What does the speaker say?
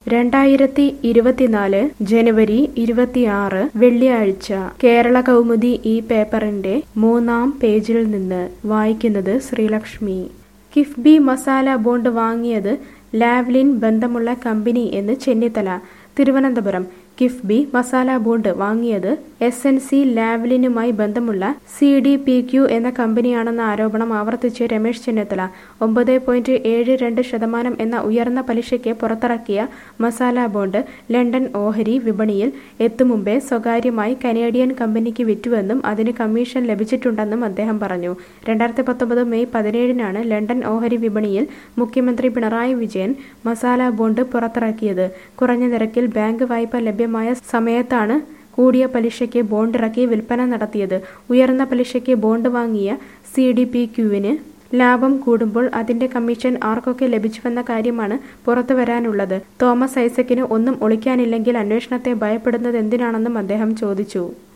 രണ്ടായിരത്തി ഇരുപത്തിനാല് ജനുവരി ഇരുപത്തിയാറ് വെള്ളിയാഴ്ച കേരള കൗമുദി ഈ പേപ്പറിന്റെ മൂന്നാം പേജിൽ നിന്ന് വായിക്കുന്നത് ശ്രീലക്ഷ്മി കിഫ്ബി മസാല ബോണ്ട് വാങ്ങിയത് ലാവ്ലിൻ ബന്ധമുള്ള കമ്പനി എന്ന് ചെന്നിത്തല തിരുവനന്തപുരം കിഫ്ബി മസാല ബോണ്ട് വാങ്ങിയത് എസ് എൻ സി ലാവ്ലിനുമായി ബന്ധമുള്ള സി ഡി പി ക്യു എന്ന കമ്പനിയാണെന്ന ആരോപണം ആവർത്തിച്ച് രമേശ് ചെന്നിത്തല ഒമ്പത് പോയിന്റ് ഏഴ് രണ്ട് ശതമാനം എന്ന ഉയർന്ന പലിശയ്ക്ക് പുറത്തിറക്കിയ മസാല ബോണ്ട് ലണ്ടൻ ഓഹരി വിപണിയിൽ എത്തുമുമ്പേ സ്വകാര്യമായി കനേഡിയൻ കമ്പനിക്ക് വിറ്റുവെന്നും അതിന് കമ്മീഷൻ ലഭിച്ചിട്ടുണ്ടെന്നും അദ്ദേഹം പറഞ്ഞു രണ്ടായിരത്തി പത്തൊമ്പത് മെയ് പതിനേഴിനാണ് ലണ്ടൻ ഓഹരി വിപണിയിൽ മുഖ്യമന്ത്രി പിണറായി വിജയൻ മസാല ബോണ്ട് പുറത്തിറക്കിയത് കുറഞ്ഞ നിരക്കിൽ ബാങ്ക് വായ്പ ലഭ്യമായ സമയത്താണ് കൂടിയ പലിശയ്ക്ക് ബോണ്ടിറക്കി വിൽപ്പന നടത്തിയത് ഉയർന്ന പലിശയ്ക്ക് ബോണ്ട് വാങ്ങിയ സി ഡി പി ക്യുവിന് ലാഭം കൂടുമ്പോൾ അതിന്റെ കമ്മീഷൻ ആർക്കൊക്കെ ലഭിച്ചുവെന്ന കാര്യമാണ് പുറത്തു വരാനുള്ളത് തോമസ് ഐസക്കിന് ഒന്നും ഒളിക്കാനില്ലെങ്കിൽ അന്വേഷണത്തെ ഭയപ്പെടുന്നത് എന്തിനാണെന്നും അദ്ദേഹം ചോദിച്ചു